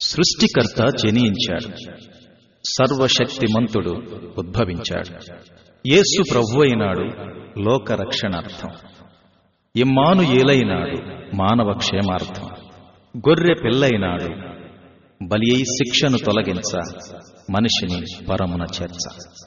సృష్టికర్త జనించాడు సర్వశక్తిమంతుడు ఉద్భవించాడు యేసు ప్రభు అయినాడు లోక రక్షణార్థం ఇమ్మాను ఏలైనాడు మానవ క్షేమార్థం గొర్రె పిల్లైనాడు బలి అయి శిక్షను తొలగించ మనిషిని పరమున చేర్చ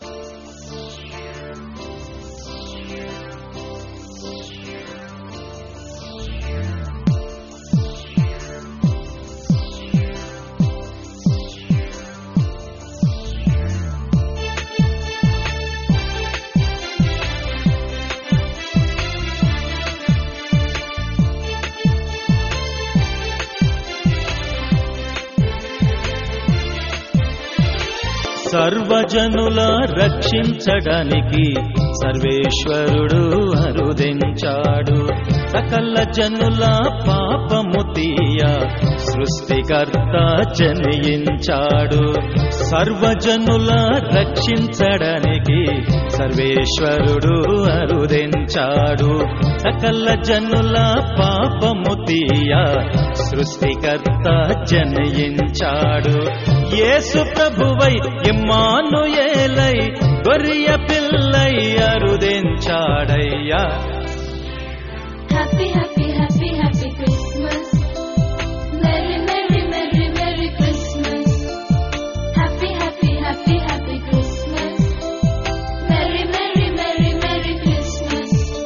సర్వజనుల రక్షించడానికి సర్వేశ్వరుడు అరుదించాడు సకల జనుల పాపము తీయ సృష్టికర్త జనించాడు సర్వజనుల రక్షించడానికి సర్వేశ్వరుడు అరుదించాడు సకల జనుల పాపము తీయ సృష్టికర్త జనయించాడు యేసు ప్రభువై ఇమ్మానుయేలై గొర్రె Pillai అరుదించాడయ్యా Happy, happy, happy, happy Christmas. Merry, merry, merry, merry Christmas. Happy, happy, happy, happy Christmas. Merry, merry, merry, merry Christmas.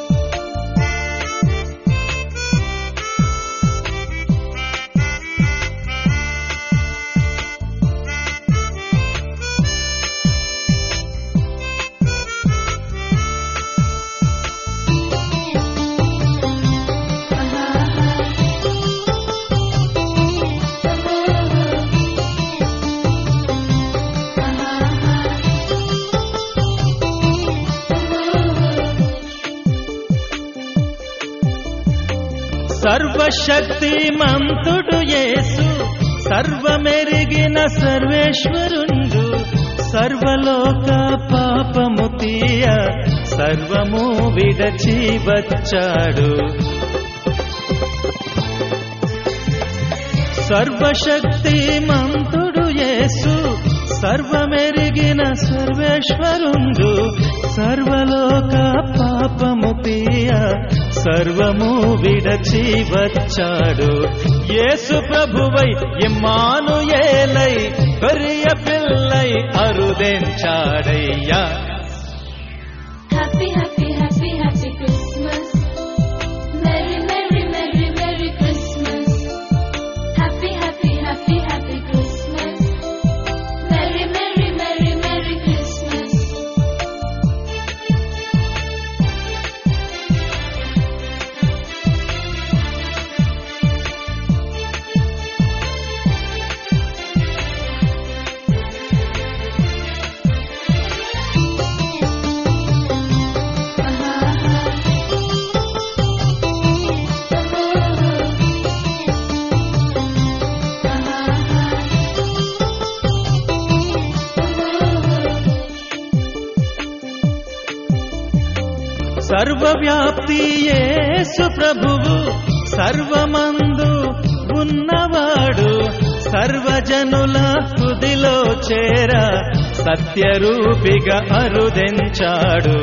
సర్వశక్తిమంతుడు యేసు సర్వమెరిగిన సర్వేశ్వరుండు సర్వలోక పాపము తీయ సర్వము విడచి వచ్చాడు సర్వశక్తిమంతుడు యేసు సర్వమెరిగిన సర్వేశ్వరుండు సర్వలోక పాపము తీయ సర్వము విడచి వచ్చాడు యేసు ప్రభువై ఇమ్మాను ఏలై గొర్రె Pillai అరుదెంచాడయ్యా Happy, happy, happy, happy Christmas. Merry, merry, merry, merry Christmas. Happy, happy, happy, happy Christmas. Merry, merry, merry, merry Christmas. సర్వవ్యాప్తి యేసు ప్రభువు సర్వమందు ఉన్నవాడు సర్వజనుల హృదిలో చేర సత్యరూపిగా అరుదెంచాడు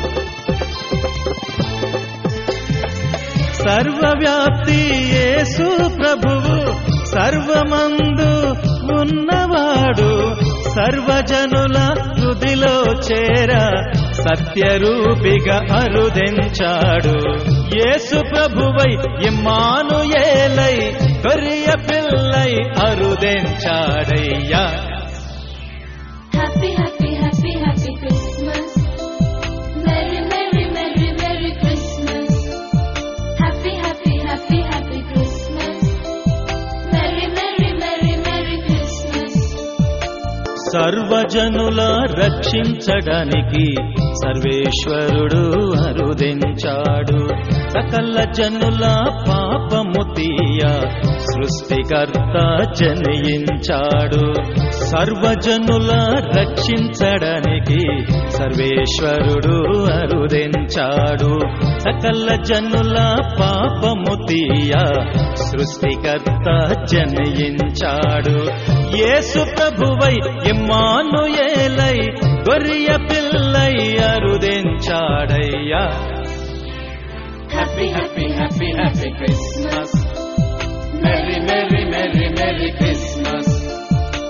సర్వవ్యాప్తి యేసు ప్రభువు సర్వమందు ఉన్నవాడు సర్వజనుల హృదిలో చేర సత్యరూపిగా అరుదెంచాడు యేసు ప్రభువై ఇమ్మాను ఏలై గొర్రె Pillai అరుదెంచాడయ్యా Happy, happy, happy, happy Christmas. Merry, merry, merry, merry Christmas. Happy, happy, happy, happy Christmas. Merry, merry, merry, merry Christmas. సర్వజనుల రక్షించడానికి సర్వేశ్వరుడు అరుదించాడు సకల జనుల పాపము తీయ సృష్టికర్త జనయించాడు సర్వజనుల రక్షించడానికి సర్వేశ్వరుడు అరుదించాడు సకల జనుల పాపము తీయ సృష్టికర్త జనయించాడు యేసు ప్రభువై ఇమ్మానుయేలై గొర్రె Pillai అరుదించాడయ్యా Happy, happy, happy, happy Christmas. Merry, merry, merry, merry Christmas.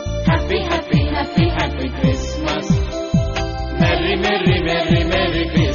Happy, happy, happy, happy Christmas. Merry, merry, merry, merry Christmas.